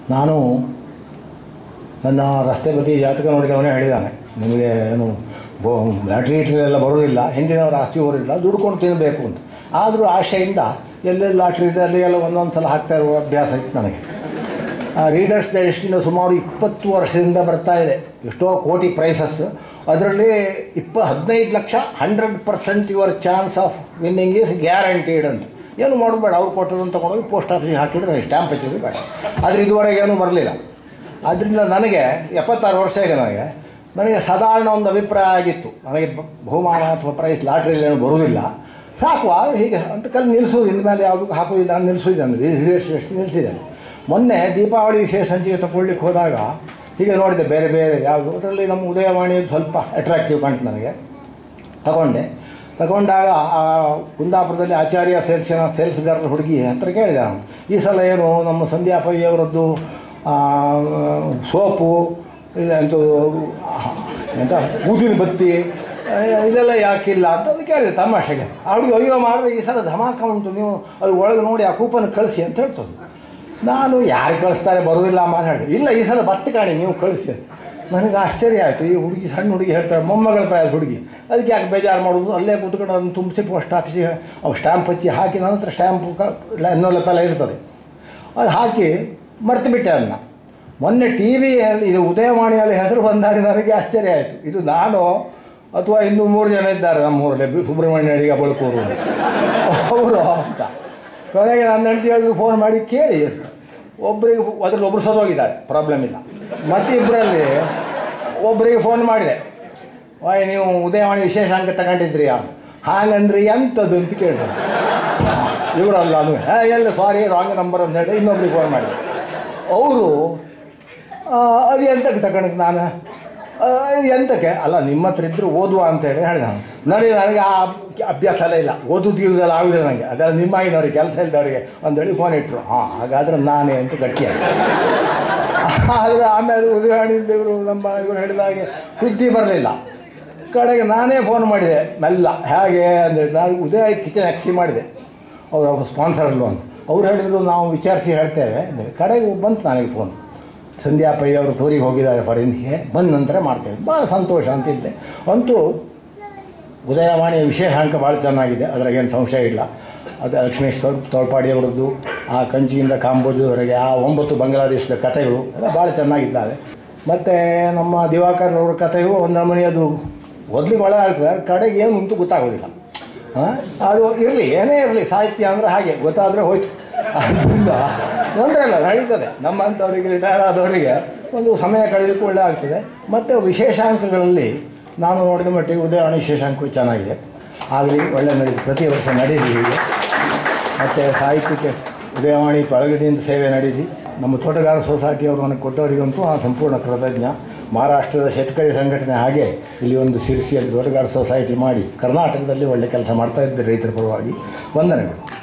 ನಾನು ನನ್ನ ರಸ್ತೆ ಬದಿ ಜಾತಕ ನೋಡಿದವನೇ ಹೇಳಿದ್ದಾನೆ ನಿಮಗೆ ಏನು ಬೋ ಲಾಟ್ರಿ ಇಟ್ಲೆಲ್ಲ ಬರೋದಿಲ್ಲ ಹಿಂದಿನವ್ರ ಆಸ್ತಿ ಬರೋದಿಲ್ಲ ದುಡ್ಕೊಂಡು ತಿನ್ನಬೇಕು ಅಂತ ಆದರೂ ಆಶೆಯಿಂದ ಎಲ್ಲೆಲ್ಲಿ ಲಾಟ್ರಿ ಇದೆ ಅಲ್ಲಿ ಎಲ್ಲ ಒಂದೊಂದು ಸಲ ಹಾಕ್ತಾ ಇರುವ ಅಭ್ಯಾಸ ಇತ್ತು ನನಗೆ ರೀಡರ್ಸ್ ಡೈಜೆಸ್ಟಿನ ಸುಮಾರು ಇಪ್ಪತ್ತು ವರ್ಷದಿಂದ ಬರ್ತಾ ಇದೆ ಎಷ್ಟೋ ಕೋಟಿ ಪ್ರೈಸಸ್ ಅದರಲ್ಲಿ ಇಪ್ಪ ಹದಿನೈದು ಲಕ್ಷ hundred percent your chance of winning is guaranteed ಅಂತ ಏನು ಮಾಡಬೇಡ ಅವ್ರು ಕೊಟ್ಟದನ್ನು ತೊಗೊಂಡೋಗಿ ಪೋಸ್ಟ್ ಆಫೀಸಿಗೆ ಹಾಕಿದರೆ ಸ್ಟ್ಯಾಂಪ್ ಹಚ್ಚಿದ್ರೆ ಬೇಡ ಆದರೆ ಇದುವರೆಗೆ ಏನೂ ಬರಲಿಲ್ಲ ಆದ್ದರಿಂದ ನನಗೆ ಎಪ್ಪತ್ತಾರು ವರ್ಷ ಈಗ ನನಗೆ ನನಗೆ ಸಾಧಾರಣ ಒಂದು ಅಭಿಪ್ರಾಯ ಆಗಿತ್ತು ನನಗೆ ಬ- ಬಹುಮಾನ ಅಥವಾ ಪ್ರೈಸ್ ಲಾಟ್ರಿಯಲ್ಲಿ ಏನು ಬರುವುದಿಲ್ಲ ಸಾಕು ಆದ್ರೆ ಹೀಗೆ ಅಂತ ಕಲ್ ನಿಲ್ಲಿಸೋದು ಇನ್ಮೇಲೆ ಯಾವುದಕ್ಕೂ ಹಾಕೋದಿಲ್ಲ ಅಂತ ನಿಲ್ಲಿಸೋದಿದ್ದಾನೆ ಎಷ್ಟು ನಿಲ್ಲಿಸಿದ್ದಾನೆ ಮೊನ್ನೆ ದೀಪಾವಳಿ ವಿಶೇಷ ಸಂಚಿಕೆ ತಗೊಳ್ಳಿಕ್ಕೆ ಹೋದಾಗ ಹೀಗೆ ನೋಡಿದೆ ಬೇರೆ ಬೇರೆ ಯಾವುದು ಅದರಲ್ಲಿ ನಮ್ಮ ಉದಯವಾಣಿ ಸ್ವಲ್ಪ ಅಟ್ರಾಕ್ಟಿವ್ ಕಾಣ್ತು ನನಗೆ ತಗೊಂಡೆ ತಗೊಂಡಾಗ ಆ ಕುಂದಾಪುರದಲ್ಲಿ ಆಚಾರ್ಯ ಸೇಲ್ಸಿನ ಸೇಲ್ಸ್ಗಾರರ ಹುಡುಗಿ ಹತ್ರ ಕೇಳಿದೆ ನಾನು ಈ ಸಲ ಏನು ನಮ್ಮ ಸಂಧ್ಯಾ ಪೈ ಅವರದ್ದು ಆ, ಸೋಪು ಇದು ಎಂತ ಎಂತ ಊದಿನ ಬತ್ತಿ ಆ, ಇದೆಲ್ಲ ಯಾಕಿಲ್ಲ ಅಂತ ಅದು ಕೇಳಿದೆ ತಮಾಷೆಗೆ ಅವಳಿಗೆ ಅಯ್ಯೋ ಮಾಡಿದ್ರೆ ಈ ಸಲ ಧಮಾಕ ಉಂಟು ನೀವು ಅದು ಒಳಗೆ ನೋಡಿ ಆ ಕೂಪನ್ ಕಳಿಸಿ ಅಂತ ಹೇಳ್ತದೆ ನಾನು ಯಾರು ಕಳಿಸ್ತಾರೆ ಬರೋದಿಲ್ಲ ಅಮ್ಮ ಅಂತ ಹೇಳಿದೆ ಇಲ್ಲ ಈ ಸಲ ಬತ್ತು ಕಾಣಿ ನೀವು ಕಳಿಸಿ ಅಂತ. ನನಗೆ ಆಶ್ಚರ್ಯ ಆಯಿತು ಈ ಹುಡುಗಿ ಸಣ್ಣ ಹುಡುಗಿ ಹೇಳ್ತಾರೆ ಮೊಮ್ಮಗಳ ಪ್ರಾಯದ ಹುಡುಗಿ ಅದಕ್ಕೆ ಯಾಕೆ ಬೇಜಾರು ಮಾಡೋದು ಅಲ್ಲೇ ಕೂತ್ಕೊಂಡು ಅದನ್ನು ತುಂಬಿಸಿ ಪೋಸ್ಟ್ ಆಫೀಸಿಗೆ ಅವು ಸ್ಟ್ಯಾಂಪ್ ಹಚ್ಚಿ ಹಾಕಿ ನಂತರ ಸ್ಟ್ಯಾಂಪು ಕ ಎನ್ನೋಲೆಲ್ಲ ಇರ್ತದೆ ಅದು ಹಾಕಿ ಮರ್ತು ಬಿಟ್ಟೆ ಅದನ್ನ ಮೊನ್ನೆ ಟಿ ವಿಯಲ್ಲಿ ಇದು ಉದಯವಾಣಿಯಲ್ಲಿ ಹೆಸರು ಬಂದಾಗ ನನಗೆ ಆಶ್ಚರ್ಯ ಆಯಿತು ಇದು ನಾನು ಅಥವಾ ಇನ್ನೂ ಮೂರು ಜನ ಇದ್ದಾರೆ ನಮ್ಮೂರಲ್ಲಿ ಬಿ- ಸುಬ್ರಹ್ಮಣ್ಯ ಅಡಿಗ ಬಳ್ಕೂರು ಅವರು ಅಂತ ಕೊನೆಗೆ ನನ್ನ ಹೆಂಡತಿ ಹೇಳಿದ್ರು ಫೋನ್ ಮಾಡಿ ಕೇಳಿ ಒಬ್ಬರಿಗೆ ಅದ್ರಲ್ಲಿ ಒಬ್ಬರು ಸತ್ತೋಗಿದ್ದಾರೆ ಪ್ರಾಬ್ಲಮ್ ಇಲ್ಲ ಮತ್ತಿಬ್ಬರಲ್ಲಿ ಒಬ್ಬರಿಗೆ ಫೋನ್ ಮಾಡಿದೆ ವಾಯ್ ನೀವು ಉದಯವಾಣಿ ವಿಶೇಷ ಅಂಕ ತಗೊಂಡಿದ್ರಿ ಹಾಗಂದ್ರೆ ಎಂಥದ್ದು ಅಂತ ಕೇಳಿದ್ರು ಇವರಲ್ಲ ಅದು ಹೇ ಎಲ್ಲ ಸಾರಿ ರಾಂಗ್ ನಂಬರ್ ಅಂತ ಹೇಳಿ ಇನ್ನೊಬ್ರಿಗೆ ಫೋನ್ ಮಾಡಿದೆ ಅವರು ಅದು ಎಂತಕ್ಕೆ ತಗೊಂಡು ನಾನು ಆ, ಇದು ಎಂತಕ್ಕೆ ಅಲ್ಲ ನಿಮ್ಮ ಹತ್ರ ಇದ್ದರೂ ಓದುವ ಅಂತೇಳಿ ಹೇಳಿದೆ ನಾನು ನೋಡಿ ನನಗೆ ಆ ಅಭ್ಯಾಸ ಎಲ್ಲ ಇಲ್ಲ ಓದುದು ಇರುವುದೆಲ್ಲ ಆಗುದಿಲ್ಲ ನನಗೆ ಅದೆಲ್ಲ ನಿಮ್ಮಾಗಿನವ್ರಿಗೆ ಕೆಲಸ ಇಲ್ದವ್ರಿಗೆ ಅಂದೇಳಿ ಫೋನ್ ಇಟ್ಟರು ಹಾಂ ಹಾಗಾದ್ರೆ ನಾನೇ ಅಂತ ಗಟ್ಟಿಯಾಗಿ ಆದರೆ ಆಮೇಲೆ ಉದಯವಾಣಿದೇವರು ನಮ್ಮ ಇವರು ಹೇಳಿದ ಹಾಗೆ ಸುದ್ದಿ ಬರಲಿಲ್ಲ ಕಡೆಗೆ ನಾನೇ ಫೋನ್ ಮಾಡಿದೆ ಮೆಲ್ಲ ಹೇಗೆ ಅಂದರೆ ನಾನು ಉದಯ ಕಿಚನ್ ಎಕ್ಸಿ ಮಾಡಿದೆ ಅವರು ಸ್ಪಾನ್ಸರ್ ಅಲ್ವ ಅಂತ ಅವ್ರು ಹೇಳಿದ್ರು ನಾವು ವಿಚಾರಿಸಿ ಹೇಳ್ತೇವೆ ಅಂದರೆ ಕಡೆಗೆ ಬಂತು ನನಗೆ ಫೋನ್ ಸಂಧ್ಯಾ ಪೈ ಅವರು ಟೂರಿಗೆ ಹೋಗಿದ್ದಾರೆ ಫಾರಿನ್ಗೆ ಬಂದ ನಂತರ ಮಾಡ್ತೇವೆ ಭಾಳ ಸಂತೋಷ ಅಂತಿದ್ದೆ ಅಂತೂ ಉದಯವಾಣಿಯ ವಿಶೇಷ ಅಂಕ ಭಾಳ ಚೆನ್ನಾಗಿದೆ ಅದ್ರಾಗೇನು ಸಂಶಯ ಇಲ್ಲ ಅದು ಲಕ್ಷ್ಮೀಶ್ ತೋಳ್ ತೋಳ್ಪಾಡಿಯವರದ್ದು ಆ ಕಂಚಿಯಿಂದ ಕಾಂಬೋಜುವರೆಗೆ ಆ ಒಂಬತ್ತು ಬಾಂಗ್ಲಾದೇಶದ ಕಥೆಗಳು ಎಲ್ಲ ಭಾಳ ಚೆನ್ನಾಗಿದ್ದಾವೆ ಮತ್ತು ನಮ್ಮ ದಿವಾಕರ್ ಅವ್ರ ಕಥೆಯು ಒಂದು ನಮೂನಿ ಅದು ಓದ್ಲಿಕ್ಕೆ ಒಳ್ಳೆ ಆಗ್ತದೆ ಕಡೆಗೆ ಏನು ಉಂಟು ಗೊತ್ತಾಗೋದಿಲ್ಲ ಹಾಂ ಅದು ಇರಲಿ ಏನೇ ಇರಲಿ ಸಾಹಿತ್ಯ ಅಂದರೆ ಹಾಗೆ ಗೊತ್ತಾದರೆ ಹೋಯ್ತು ಅದರಿಂದ ತೊಂದರೆ ಇಲ್ಲ ನಡೀತದೆ ನಮ್ಮಂಥವರಿಗೆ ರಿಟೈರ್ ಆದವರಿಗೆ ಒಂದು ಸಮಯ ಕಳೆಯೋದಕ್ಕೂ ಒಳ್ಳೆ ಆಗ್ತದೆ ಮತ್ತು ವಿಶೇಷಾಂಕಗಳಲ್ಲಿ ನಾನು ನೋಡಿದ ಮಟ್ಟಿಗೆ ಉದಯವಾಣಿ ವಿಶೇಷಾಂಕ ಚೆನ್ನಾಗಿದೆ ಆಗಲಿ ಒಳ್ಳೆ ನಡೀತು ಪ್ರತಿ ವರ್ಷ ನಡೀಲಿ ಹೀಗೆ ಮತ್ತು ಸಾಹಿತ್ಯಕ್ಕೆ ಉದಯವಾಣಿ ಪಳಗಡಿಯಿಂದ ಸೇವೆ ನಡೀಲಿ ನಮ್ಮ ತೋಟಗಾರ ಸೊಸೈಟಿಯವರು ನನಗೆ ಕೊಟ್ಟವರಿಗಂತೂ ಆ ಸಂಪೂರ್ಣ ಕೃತಜ್ಞ ಮಹಾರಾಷ್ಟ್ರದ ಶೇತಕರಿ ಸಂಘಟನೆ ಹಾಗೆ ಇಲ್ಲಿ ಒಂದು ಸಿರಿಸಿಯಲ್ಲಿ ತೋಟಗಾರ ಸೊಸೈಟಿ ಮಾಡಿ ಕರ್ನಾಟಕದಲ್ಲಿ ಒಳ್ಳೆ ಕೆಲಸ ಮಾಡ್ತಾ ಇದ್ದಾರೆ ರೈತರ ಪರವಾಗಿ ವಂದನೆಗಳು